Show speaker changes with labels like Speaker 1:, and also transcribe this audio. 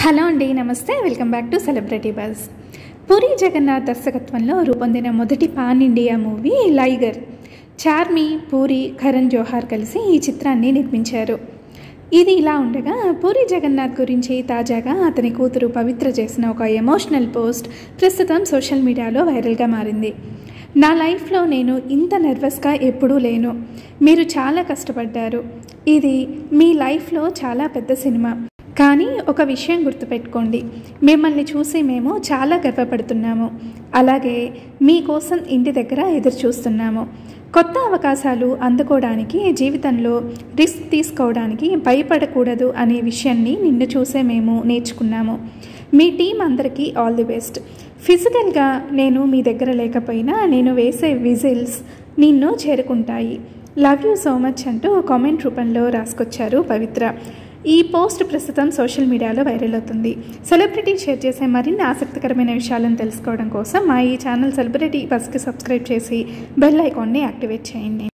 Speaker 1: hello అండి నమస్తే welcome back to celebrity buzz Puri Jagannadh దర్శకత్వంలో రూపొందిన మొదటి pan India movie Liger Charmi Puri Karan Johar కలిసి ఈ చిత్రాన్ని నిర్మించారు ఇది ఇలా ఉండగా పూరి జగన్నాథ్ గురించి తాజాగా అతని కూతురు పవిత్ర చేసిన ఒక ఎమోషనల్ పోస్ట్ ప్రస్తుతం సోషల్ మీడియాలో వైరల్గా మారింది నా లైఫ్లో నేను ఇంత నర్వస్గా ఎప్పుడూ లేను మీరు చాలా కష్టపడ్డారు ఇది మీ లైఫ్లో చాలా పెద్ద సినిమా కానీ ఒక విషయం గుర్తుపెట్టుకోండి మిమ్మల్ని చూసి మేము చాలా గర్వపడుతున్నాము అలాగే మీకోసం ఇంటి దగ్గర ఎదురు చూస్తున్నాము కొత్త అవకాశాలు అందుకోవడానికి జీవితంలో రిస్క్ తీసుకోవడానికి భయపడకూడదు అనే విషయాన్ని నిన్ను చూసే మేము నేర్చుకున్నాము మీ టీం అందరికీ ఆల్ ది బెస్ట్ ఫిజికల్గా నేను మీ దగ్గర లేకపోయినా నేను వేసే విజిల్స్ నిన్ను చేరుకుంటాయి లవ్ యూ సో మచ్ అంటూ కామెంట్ రూపంలో రాసుకొచ్చారు పవిత్ర ఈ పోస్ట్ ప్రస్తుతం సోషల్ మీడియాలో వైరల్ అవుతుంది సెలబ్రిటీ షేర్ చేసే మరిన్ని ఆసక్తికరమైన విషయాలను తెలుసుకోవడం కోసం మా ఈ ఛానల్ సెలబ్రిటీ బస్కి సబ్స్క్రైబ్ చేసి బెల్ ఐకాన్ని యాక్టివేట్ చేయండి